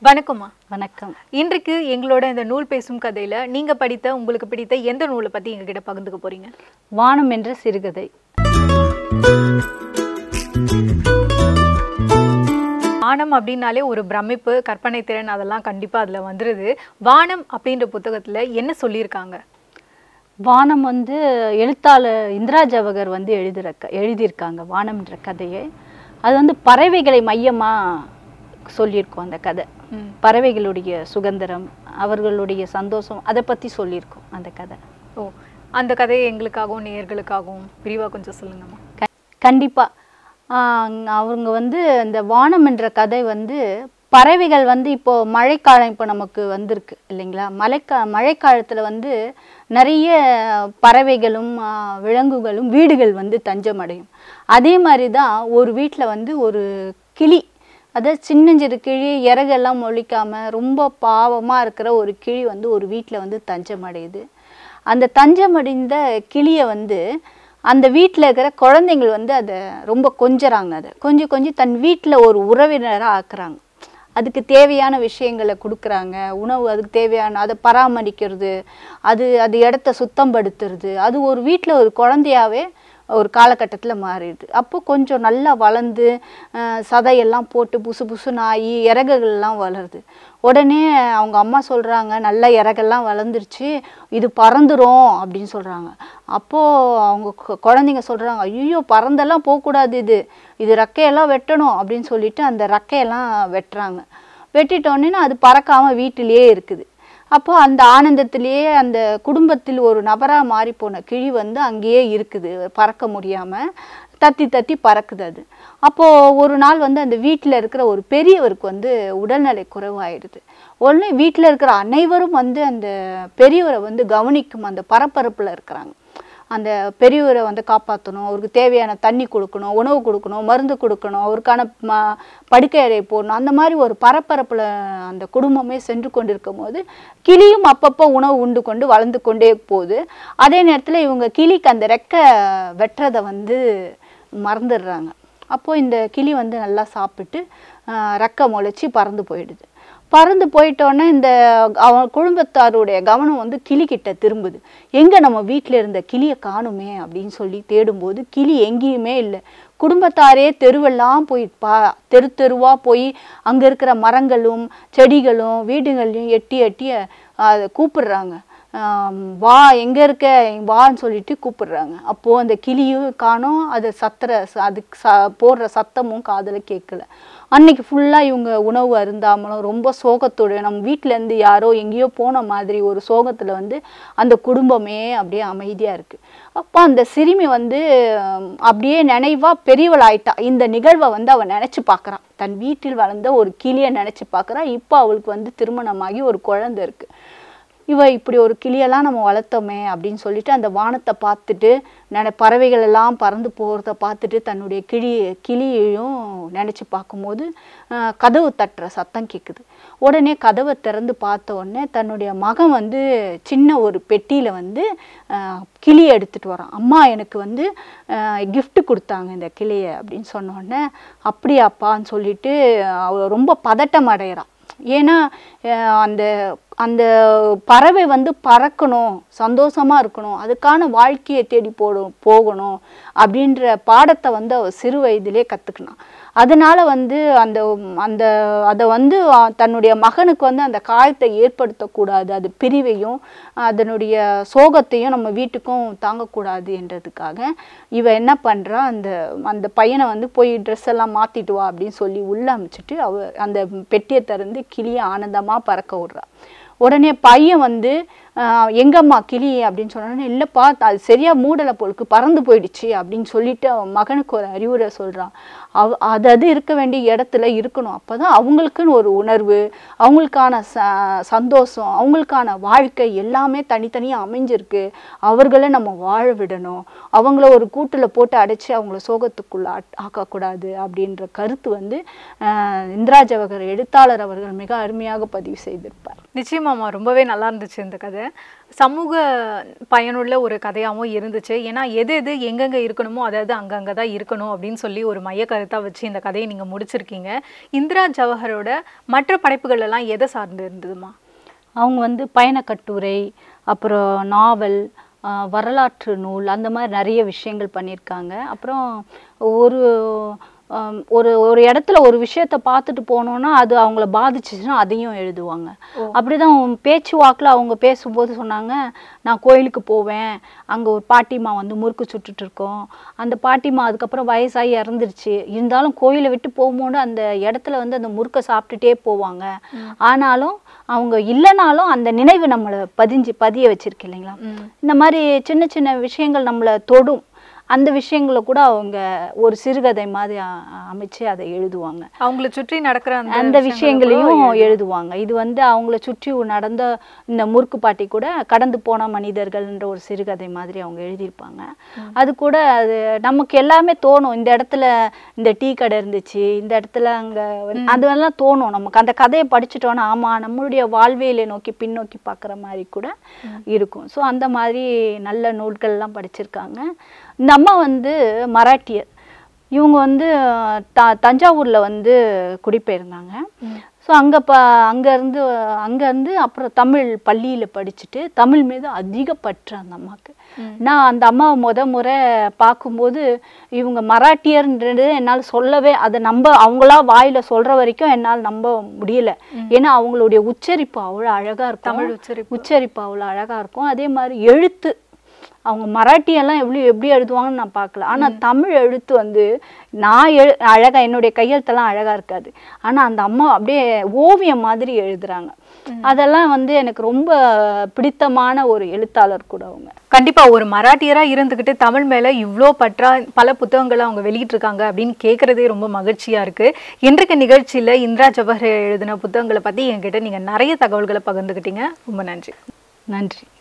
வணக்கம்மா வணக்கம் இன்றைக்கு எங்களோட இந்த நூல் பேசும் கதையில நீங்க படித்த உங்களுக்கு பிடித்த எந்த நூலை பத்தி எங்ககிட்ட பகிர்ந்துக்க போறீங்க வானம் என்ற சிறுகதை வானம் அப்படின்னாலே ஒரு பிரமிப்பு கற்பனை திறன் அதெல்லாம் கண்டிப்பா அதுல வந்துருது வானம் அப்படின்ற புத்தகத்துல என்ன சொல்லியிருக்காங்க வானம் வந்து எழுத்தாளர் இந்திரா ஜவகர் வந்து எழுதுற க எழுதியிருக்காங்க வானம்ன்ற கதையை அது வந்து பறவைகளை மையமாக சொல்லியிருக்கோம் அந்த கதை ம். பறவைகளுடைய சுதந்திரம் அவர்களுடைய சந்தோஷம் அதை பற்றி சொல்லியிருக்கோம் அந்த கதை ஓ அந்த கதையை எங்களுக்காகவும் நேயர்களுக்காகவும் விரிவா கொஞ்சம் சொல்லுங்கம்மா க கண்டிப்பாக அவங்க வந்து இந்த வானம் என்ற கதை வந்து பறவைகள் வந்து இப்போ மழைக்காலம் இப்போ நமக்கு வந்திருக்கு இல்லைங்களா மழைக்கா மழைக்காலத்தில் வந்து நிறைய பறவைகளும் ஆ, விலங்குகளும் வீடுகள் வந்து தஞ்சமடையும் அதே மாதிரி தான் ஒரு வீட்டில் வந்து ஒரு கிளி அதாவது சின்னஞ்சிறு கிளி இறகெல்லாம் மொழிக்காம ரொம்ப பாவமாக இருக்கிற ஒரு கிளி வந்து ஒரு வீட்டில் வந்து தஞ்சமடையுது அந்த தஞ்சமடைந்த கிளியை வந்து அந்த வீட்டில் இருக்கிற குழந்தைங்கள் வந்து அதை ரொம்ப கொஞ்சறாங்க அதை கொஞ்சம் கொஞ்சம் தன் வீட்டில் ஒரு உறவினராக ஆக்குறாங்க அதுக்கு தேவையான விஷயங்களை கொடுக்குறாங்க உணவு அதுக்கு தேவையான அதை பராமரிக்கிறது அது அது இடத்த சுத்தப்படுத்துறது அது ஒரு வீட்டில் ஒரு குழந்தையாவே ஒரு காலகட்டத்தில் மாறிடுது அப்போ கொஞ்சம் நல்லா வளர்ந்து அஹ், சதையெல்லாம் போட்டு புசு புசுன்னு ஆகி இறகுகள்லாம் வளருது உடனே அவங்க அம்மா சொல்கிறாங்க நல்ல இறகெல்லாம் வளர்ந்துருச்சு இது பறந்துரும் அப்படின்னு சொல்கிறாங்க அப்போது அவங்க கு- குழந்தைங்க சொல்கிறாங்க ஐயோ பறந்தெல்லாம் போகக்கூடாது இது இது ரெக்கையெல்லாம் வெட்டணும் அப்படின்னு சொல்லிட்டு அந்த ரெக்கையெல்லாம் வெட்டுறாங்க வெட்டிட்டோன்னே அது பறக்காமல் வீட்டிலேயே இருக்குது அப்போ அந்த ஆனந்தத்திலேயே அந்த குடும்பத்தில் ஒரு நபராக மாறி போன கிளி வந்து அங்கேயே இருக்குது பறக்க முடியாமல் தத்தி தத்தி பறக்குது அது அப்போது ஒரு நாள் வந்து அந்த வீட்டில் இருக்கிற ஒரு பெரியவருக்கு வந்து உடல்நலை குறைவாயிடுது உடனே வீட்டில் இருக்கிற அனைவரும் வந்து அந்த பெரியவரை வந்து கவனிக்கும் அந்த பரபரப்பில் இருக்கிறாங்க அந்த பெரியவரை வந்து காப்பாற்றணும் அவருக்கு தேவையான தண்ணி கொடுக்கணும் உணவு கொடுக்கணும் மருந்து கொடுக்கணும் அவருக்கான ம படுக்கை அறை போடணும் அந்த மாதிரி ஒரு பரபரப்பில் அந்த குடும்பமே சென்று கொண்டிருக்கும் போது கிளியும் அப்பப்போ உணவு உண்டு கொண்டு வளர்ந்து கொண்டே போகுது அதே நேரத்தில் இவங்க கிளிக்கு அந்த ரெக்கை வெட்டுறதை வந்து மறந்துடுறாங்க அப்போது இந்த கிளி வந்து நல்லா சாப்பிட்டு ஆஹ், ரெக்கை முளைச்சி பறந்து போயிடுது பறந்து போயிட்டோன்னே இந்த அவன் குடும்பத்தாருடைய கவனம் வந்து கிளிக்கிட்ட திரும்புது எங்கே நம்ம வீட்டில் இருந்த கிளியை காணுமே அப்படின்னு சொல்லி தேடும்போது கிளி எங்கேயுமே இல்லை குடும்பத்தாரே தெருவெல்லாம் போய் பா தெரு தெருவாக போய் அங்கே இருக்கிற மரங்களும் செடிகளும் வீடுகள்லையும் எட்டி எட்டி அதை கூப்பிடுறாங்க ஆம், வா எங்கே இருக்க வான்னு சொல்லிட்டு கூப்பிடுறாங்க அப்போது அந்த கிளியும் காணோம் அது சத்துற ச- அதுக்கு ச போடுற சத்தமும் காதில் கேட்கல அன்னைக்கு ஃபுல்லாக இவங்க உணவு அருந்தாமலும் ரொம்ப சோகத்தோட நம்ம வீட்டிலேருந்து யாரோ எங்கேயோ போன மாதிரி ஒரு சோகத்தில் வந்து அந்த குடும்பமே அப்படியே அமைதியாக இருக்குது அப்போ அந்த சிறுமி வந்து ஹம், அப்படியே நினைவாக பெரியவள் ஆயிட்டா இந்த நிகழ்வை வந்து அவள் நினச்சி பார்க்குறான் தன் வீட்டில் வளர்ந்த ஒரு கிளியை நினச்சி பார்க்குறா இப்போ அவளுக்கு வந்து திருமணமாகி ஒரு குழந்தை இருக்குது இவ இப்படி ஒரு கிளியெல்லாம் நம்ம வளர்த்தோமே அப்படின்னு சொல்லிட்டு அந்த வானத்தை பார்த்துட்டு நட பறவைகள் எல்லாம் பறந்து போகிறத பார்த்துட்டு தன்னுடைய கிளி கிளியையும் நினச்சி பார்க்கும்போது ஆஹ், கதவு தட்டுற சத்தம் கேட்குது உடனே கதவை திறந்து பார்த்த உடனே தன்னுடைய மகன் வந்து சின்ன ஒரு பெட்டியில் வந்து ஆஹ், கிளியை எடுத்துகிட்டு வரான் அம்மா எனக்கு வந்து gift கொடுத்தாங்க இந்த கிளியை அப்படின்னு சொன்ன உடனே அப்படியாப்பான்னு சொல்லிட்டு அவ ரொம்ப பதட்டம் அடைகிறான் ஏன்னா அஹ் அந்த அந்த பறவை வந்து பறக்கணும் சந்தோஷமா இருக்கணும் அதுக்கான வாழ்க்கையை தேடி போடும் போகணும் அப்படின்ற பாடத்தை வந்து அவ சிறு வயதிலே கத்துக்கினான் அதனால வந்து அந்த அந்த அதை வந்து அஹ், தன்னுடைய மகனுக்கு வந்து அந்த காயத்தை ஏற்படுத்தக்கூடாது அது பிரிவையும் அதனுடைய சோகத்தையும் நம்ம வீட்டுக்கும் தாங்கக்கூடாது என்றதுக்காக இவ என்ன பண்றா அந்த அந்த பையனை வந்து போய் ட்ரெஸ் எல்லாம் மாத்திட்டு வா அப்படின்னு சொல்லி உள்ள அமைச்சிட்டு அவ அந்த பெட்டியை திறந்து கிளியை ஆனந்தமா பறக்க விடுறா உடனே பையன் வந்து ஆஹ், எங்கம்மா கிளி அப்படின்னு சொன்னோன்னே இல்லைப்பா அது சரியா மூடலை போலுக்கு பறந்து போயிடுச்சு அப்படின்னு சொல்லிட்டு அவன் மகனுக்கு ஒரு அறிவுரை சொல்றான் அவ அது அது இருக்க வேண்டிய இடத்துல இருக்கணும் அப்பதான் அவங்களுக்குன்னு ஒரு உணர்வு அவங்களுக்கான ச சந்தோஷம் அவங்களுக்கான வாழ்க்கை எல்லாமே தனித்தனியாக அமைஞ்சிருக்கு அவர்களை நம்ம வாழ விடணும் அவங்கள ஒரு கூட்டில் போட்டு அடைச்சி அவங்கள சோகத்துக்குள்ள ஆட்- ஆக்கக்கூடாது அப்படின்ற கருத்து வந்து ஆஹ், இந்திரா ஜவஹர் எழுத்தாளர் அவர்கள் மிக அருமையாக பதிவு செய்திருப்பார் நிச்சயமாம்மா ரொம்பவே நல்லா இருந்துச்சு இந்த கதை சமூக பயனுள்ள ஒரு கதையாகவும் இருந்துச்சு ஏன்னா எது எது எங்கெங்கே இருக்கணுமோ அதாவது அங்கங்கே தான் இருக்கணும் அப்படின்னு சொல்லி ஒரு மைய கருத்தாக வச்சு இந்த கதையை நீங்கள் முடிச்சிருக்கீங்க இந்திரா ஜவஹரோட மற்ற படைப்புகள் எல்லாம் எதை சார்ந்து இருந்ததுமா அவங்க வந்து பயண கட்டுரை அப்புறம் நாவல் ஆஹ் வரலாற்று நூல் அந்த மாதிரி நிறைய விஷயங்கள் பண்ணியிருக்காங்க அப்புறம் ஒரு ஆம், ஒரு ஒரு இடத்துல ஒரு விஷயத்த பார்த்துட்டு போனோம்னா அது அவங்கள பாதிச்சுச்சுன்னா அதையும் எழுதுவாங்க அப்படிதான் பேச்சு வாக்கில் அவங்க பேசும்போது சொன்னாங்க நான் கோயிலுக்கு போவேன் அங்கே ஒரு பாட்டிமா வந்து முறுக்கு சுட்டுட்டு இருக்கோம் அந்த பாட்டிமா அதுக்கப்புறம் வயசாகி இறந்துருச்சு இருந்தாலும் கோயிலை விட்டு போகும்போது அந்த இடத்துல வந்து அந்த முறுக்கை சாப்பிட்டுட்டே போவாங்க ஆனாலும் அவங்க இல்லைனாலும் அந்த நினைவு நம்மளை பதிஞ்சு பதிய வச்சிருக்கு இல்லைங்களா இந்த மாதிரி சின்ன சின்ன விஷயங்கள் நம்மளை தொடும் அந்த விஷயங்களை கூட அவங்க ஒரு சிறுகதை மாதிரி அ- அமைச்சு அதை எழுதுவாங்க அவங்கள சுற்றி நடக்கிற அந்த விஷயங்களையும் எழுதுவாங்க இது வந்து அவங்கள சுற்றி நடந்த இந்த முறுக்கு பாட்டி கூட கடந்து போன மனிதர்கள்ன்ற ஒரு சிறுகதை மாதிரி அவங்க எழுதியிருப்பாங்க அது கூட அது நமக்கு எல்லாமே தோணும் இந்த இடத்துல இந்த டீ கடை இருந்துச்சு இந்த இடத்துல அங்க வந்து- அதெல்லாம் தோணும் நமக்கு அந்த கதையை படிச்சுட்டோன்னா ஆமா நம்மளுடைய வாழ்வியலை நோக்கி பின்னோக்கி பார்க்குற மாதிரி கூட இருக்கும் ஸோ அந்த மாதிரி நல்ல நூல்கள்லாம் படிச்சிருக்காங்க இந்த அம்மா வந்து மராட்டியர் இவங்க வந்து த தஞ்சாவூரில் வந்து குடிபெயர்ந்தாங்க ஸோ அங்கே ப அங்கேருந்து அங்கேருந்து அப்புறம் தமிழ் பள்ளியில் படிச்சுட்டு தமிழ் மீது அதிக பற்று அந்த அம்மாவுக்கு நான் அந்த அம்மாவை முத முறை பார்க்கும்போது இவங்க மராட்டியர்ன்றது என்னால் சொல்லவே அதை நம்ப அவங்களா வாயில் சொல்கிற வரைக்கும் என்னால் நம்ப முடியல ஏன்னா அவங்களுடைய உச்சரிப்பு அவ்வளோ அழகாக இருக்கும் தமிழ் உச்சரிப்பு உச்சரிப்பு அவ்வளோ அழகாக இருக்கும் அதே மாதிரி எழுத்து அவங்க மராட்டியெல்லாம் எப்படி எப்படி எழுதுவாங்கன்னு நான் பார்க்கல ஆனால் தமிழ் எழுத்து வந்து நான் எழு அழகா என்னுடைய கையெழுத்தெல்லாம் அழகா இருக்காது ஆனால் அந்த அம்மா அப்படியே ஓவியம் மாதிரி எழுதுறாங்க அதெல்லாம் வந்து எனக்கு ரொம்ப பிடித்தமான ஒரு எழுத்தாளர் கூட அவங்க கண்டிப்பா ஒரு மராட்டியரா இருந்துகிட்டு தமிழ் மேல இவ்ளோ பற்றா பல புத்தகங்களை அவங்க வெளியிட்டிருக்காங்க அப்படின்னு கேட்கறதே ரொம்ப மகிழ்ச்சியா இருக்கு இன்றைக்கு நிகழ்ச்சியில இந்திரா ஜவஹர் எழுதின புத்தகங்களை பத்தி என்கிட்ட நீங்க நிறைய தகவல்களை பகிர்ந்துக்கிட்டீங்க ரொம்ப நன்றி நன்றி